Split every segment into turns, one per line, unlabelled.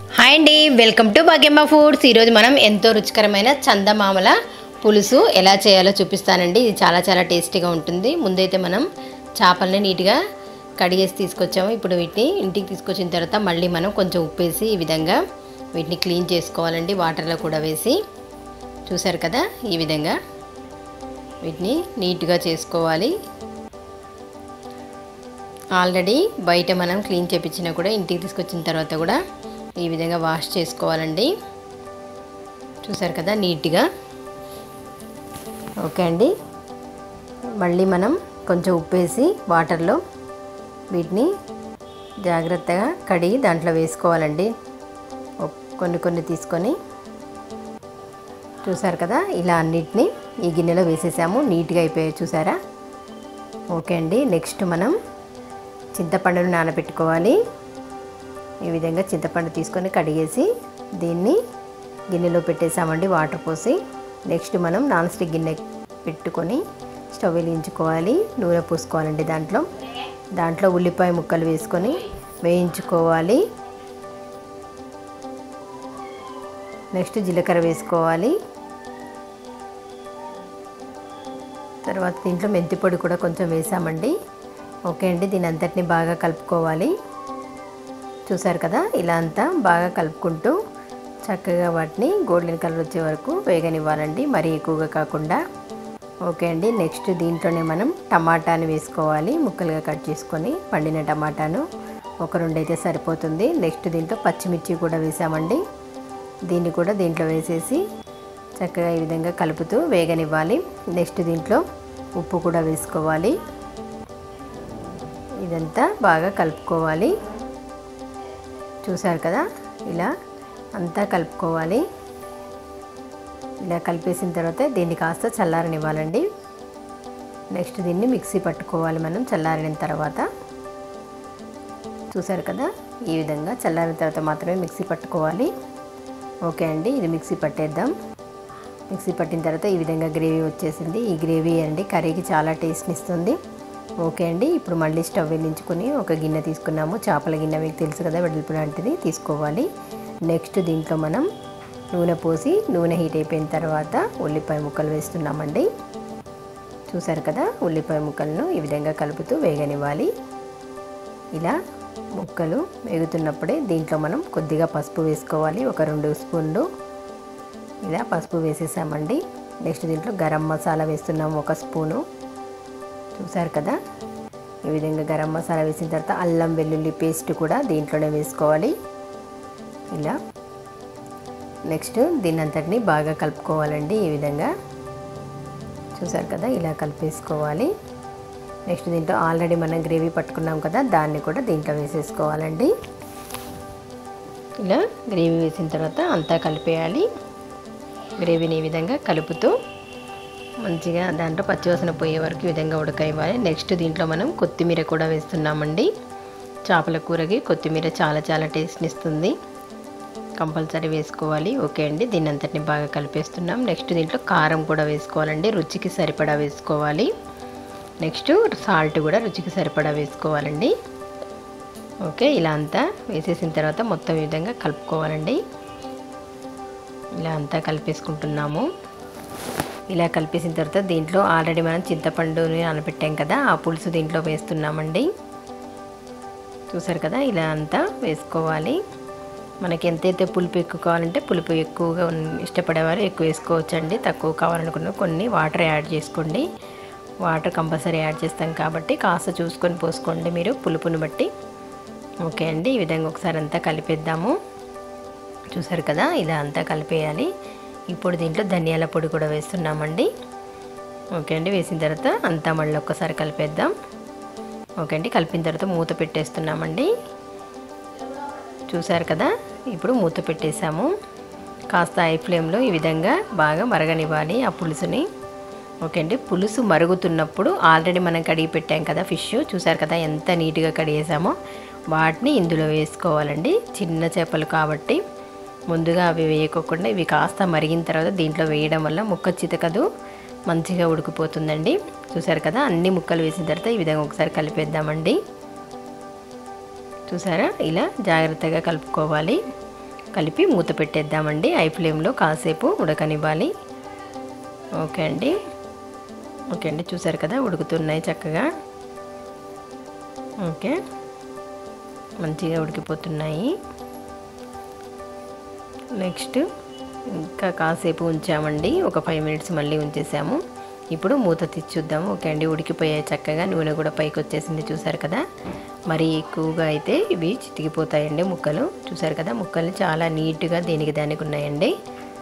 hi అండి welcome to భాగ్యమ్మ foods ఈరోజు మనం ఎంతో రుచికరమైన చందమామల పులుసు ఎలా చేయాలో చూపిస్తానండి ఇది చాలా చాలా టేస్టీగా ఉంటుంది ముందైతే మనం చేపల్ని నీట్గా కడిగేసి తీసుకొచ్చాము ఇప్పుడు వీటిని ఇంటికి తీసుకొచ్చిన తర్వాత మళ్ళీ మనం కొంచెం ఉప్పేసి ఈ విధంగా వీటిని క్లీన్ చేసుకోవాలండి వాటర్లో కూడా వేసి చూసారు కదా ఈ విధంగా వీటిని నీట్గా చేసుకోవాలి ఆల్రెడీ బయట మనం క్లీన్ చేపించినా కూడా ఇంటికి తీసుకొచ్చిన తర్వాత కూడా ఈ విధంగా వాష్ చేసుకోవాలండి చూసారు కదా నీట్గా ఓకే అండి మళ్ళీ మనం కొంచెం ఉప్పేసి వాటర్లో వీటిని జాగ్రత్తగా కడిగి దాంట్లో వేసుకోవాలండి కొన్ని కొన్ని తీసుకొని చూసారు కదా ఇలా అన్నిటినీ ఈ గిన్నెలో వేసేసాము నీట్గా అయిపోయాయి చూసారా ఓకే అండి నెక్స్ట్ మనం చింతపండును నానబెట్టుకోవాలి ఈ విధంగా చింతపండు తీసుకొని కడిగేసి దీన్ని గిన్నెలో పెట్టేసామండి వాటర్ పోసి నెక్స్ట్ మనం నాన్ స్టిక్ గిన్నె పెట్టుకొని స్టవ్ వెలిగించుకోవాలి నూనె పూసుకోవాలండి దాంట్లో దాంట్లో ఉల్లిపాయ ముక్కలు వేసుకొని వేయించుకోవాలి నెక్స్ట్ జీలకర్ర వేసుకోవాలి తర్వాత దీంట్లో మెంతి పొడి కూడా కొంచెం వేసామండి ఓకే అండి దీని అంతటిని బాగా కలుపుకోవాలి చూసారు కదా ఇలా అంతా బాగా కలుపుకుంటూ చక్కగా వాటిని గోల్డెన్ కలర్ వచ్చే వరకు వేగనివ్వాలండి మరీ ఎక్కువగా కాకుండా ఓకే అండి నెక్స్ట్ దీంట్లోనే మనం టమాటాని వేసుకోవాలి ముక్కలుగా కట్ చేసుకొని పండిన టమాటాను ఒక రెండు అయితే సరిపోతుంది నెక్స్ట్ దీంట్లో పచ్చిమిర్చి కూడా వేసామండి దీన్ని కూడా దీంట్లో వేసేసి చక్కగా ఈ విధంగా కలుపుతూ వేగనివ్వాలి నెక్స్ట్ దీంట్లో ఉప్పు కూడా వేసుకోవాలి ఇదంతా బాగా కలుపుకోవాలి చూసారు కదా ఇలా అంతా కలుపుకోవాలి ఇలా కలిపేసిన తర్వాత దీన్ని కాస్త చల్లారనివ్వాలండి నెక్స్ట్ దీన్ని మిక్సీ పట్టుకోవాలి మనం చల్లారిన తర్వాత చూసారు కదా ఈ విధంగా చల్లారిన తర్వాత మాత్రమే మిక్సీ పట్టుకోవాలి ఓకే అండి ఇది మిక్సీ పట్టేద్దాం మిక్సీ పట్టిన తర్వాత ఈ విధంగా గ్రేవీ వచ్చేసింది ఈ గ్రేవీ అండి కర్రీకి చాలా టేస్ట్ని ఇస్తుంది ఓకే అండి ఇప్పుడు మళ్ళీ స్టవ్ వెలించుకొని ఒక గిన్నె తీసుకున్నాము చేపల గిన్నె మీకు తెలుసు కదా వెడల్పు లాంటిది తీసుకోవాలి నెక్స్ట్ దీంట్లో మనం నూనె పోసి నూనె హీట్ అయిపోయిన తర్వాత ఉల్లిపాయ ముక్కలు వేస్తున్నామండి చూసారు కదా ఉల్లిపాయ ముక్కలను ఈ విధంగా కలుపుతూ వేగనివ్వాలి ఇలా ముక్కలు వేగుతున్నప్పుడే దీంట్లో మనం కొద్దిగా పసుపు వేసుకోవాలి ఒక రెండు స్పూన్లు ఇలా పసుపు వేసేసామండి నెక్స్ట్ దీంట్లో గరం మసాలా వేస్తున్నాము ఒక స్పూను చూసారు కదా ఈ విధంగా గరం మసాలా వేసిన తర్వాత అల్లం వెల్లుల్లి పేస్ట్ కూడా దీంట్లోనే వేసుకోవాలి ఇలా నెక్స్ట్ దీని అంతటిని బాగా కలుపుకోవాలండి ఈ విధంగా చూసారు కదా ఇలా కలిపేసుకోవాలి నెక్స్ట్ దీంట్లో ఆల్రెడీ మనం గ్రేవీ పట్టుకున్నాం కదా దాన్ని కూడా దీంట్లో వేసేసుకోవాలండి ఇలా గ్రేవీ వేసిన తర్వాత అంతా కలిపేయాలి గ్రేవీని ఈ విధంగా కలుపుతూ మంచిగా దాంట్లో పచ్చివాసన పోయే వరకు ఈ విధంగా ఉడకనివ్వాలి నెక్స్ట్ దీంట్లో మనం కొత్తిమీర కూడా వేస్తున్నామండి చేపల కూరకి కొత్తిమీర చాలా చాలా టేస్ట్ని ఇస్తుంది కంపల్సరీ వేసుకోవాలి ఓకే అండి దీన్ని అంతటిని బాగా కలిపేస్తున్నాం నెక్స్ట్ దీంట్లో కారం కూడా వేసుకోవాలండి రుచికి సరిపడా వేసుకోవాలి నెక్స్ట్ సాల్ట్ కూడా రుచికి సరిపడా వేసుకోవాలండి ఓకే ఇలా అంతా వేసేసిన తర్వాత మొత్తం ఈ విధంగా కలుపుకోవాలండి ఇలా అంతా కలిపేసుకుంటున్నాము ఇలా కలిపేసిన తర్వాత దీంట్లో ఆల్రెడీ మనం చింతపండుని నానబెట్టాం కదా ఆ పులుసు దీంట్లో వేస్తున్నామండి చూసారు కదా ఇలా అంతా వేసుకోవాలి మనకి ఎంతైతే పులుపు ఎక్కువ కావాలంటే పులుపు ఎక్కువగా ఇష్టపడేవారు ఎక్కువ వేసుకోవచ్చండి తక్కువ కావాలనుకున్న కొన్ని వాటర్ యాడ్ చేసుకోండి వాటర్ కంపల్సరీ యాడ్ చేస్తాం కాబట్టి కాస్త చూసుకొని పోసుకోండి మీరు పులుపుని బట్టి ఓకే అండి ఈ విధంగా ఒకసారి అంతా కలిపేద్దాము చూసారు కదా ఇలా అంతా కలిపేయాలి ఇప్పుడు దీంట్లో ధనియాల పొడి కూడా వేస్తున్నామండి ఓకే అండి వేసిన తర్వాత అంతా మళ్ళీ ఒక్కసారి కలిపేద్దాం ఓకే అండి కలిపిన తర్వాత మూత పెట్టేస్తున్నామండి చూసారు కదా ఇప్పుడు మూత పెట్టేసాము కాస్త ఐ ఫ్లేమ్లో ఈ విధంగా బాగా మరగనివ్వాలి ఆ పులుసుని ఓకే అండి పులుసు మరుగుతున్నప్పుడు ఆల్రెడీ మనం కడిగి పెట్టాం కదా ఫిష్ చూసారు కదా ఎంత నీట్గా కడిగేసామో వాటిని ఇందులో వేసుకోవాలండి చిన్న చేపలు కాబట్టి ముందుగా అవి వేయకోకుండా ఇవి కాస్త మరిగిన తర్వాత దీంట్లో వేయడం వల్ల ముక్క చితకదు మంచిగా ఉడికిపోతుందండి చూసారు కదా అన్ని ముక్కలు వేసిన తర్వాత ఈ విధంగా ఒకసారి కలిపేద్దామండి చూసారా ఇలా జాగ్రత్తగా కలుపుకోవాలి కలిపి మూత పెట్టేద్దామండి ఐ ఫ్లేమ్లో కాసేపు ఉడకనివ్వాలి ఓకే అండి ఓకే అండి చూసారు కదా ఉడుకుతున్నాయి చక్కగా ఓకే మంచిగా ఉడికిపోతున్నాయి నెక్స్ట్ ఇంకా కాసేపు ఉంచామండి ఒక ఫైవ్ మినిట్స్ మళ్ళీ ఉంచేసాము ఇప్పుడు మూత తీసి చూద్దాము ఓకే అండి ఉడికిపోయాయి చక్కగా నూనె కూడా పైకి వచ్చేసింది చూసారు కదా మరి ఎక్కువగా అయితే ఇవి చితికిపోతాయండి ముక్కలు చూసారు కదా ముక్కలు చాలా నీట్గా దేనికి దానికి ఉన్నాయండి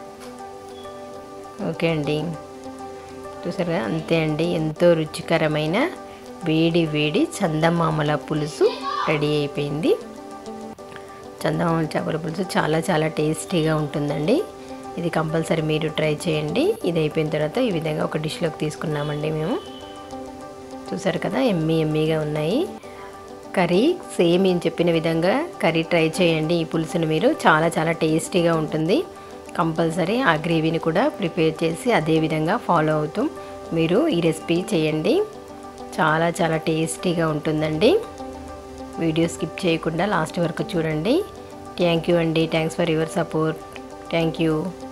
ఓకే అండి చూసారు కదా అంతే అండి ఎంతో రుచికరమైన వేడి వేడి చందమామల పులుసు రెడీ అయిపోయింది చందమామ చేపల పులుసు చాలా చాలా టేస్టీగా ఉంటుందండి ఇది కంపల్సరీ మీరు ట్రై చేయండి ఇది అయిపోయిన తర్వాత ఈ విధంగా ఒక డిష్లోకి తీసుకున్నామండి మేము చూసారు కదా ఎమ్మీ ఎమ్మీగా ఉన్నాయి కర్రీ సేమ్ నేను చెప్పిన విధంగా కర్రీ ట్రై చేయండి ఈ పులుసును మీరు చాలా చాలా టేస్టీగా ఉంటుంది కంపల్సరీ ఆ గ్రేవీని కూడా ప్రిపేర్ చేసి అదే విధంగా ఫాలో అవుతూ మీరు ఈ రెసిపీ చేయండి చాలా చాలా టేస్టీగా ఉంటుందండి వీడియో స్కిప్ చేయకుండా లాస్ట్ వరకు చూడండి థ్యాంక్ యూ అండి thanks for your support thank you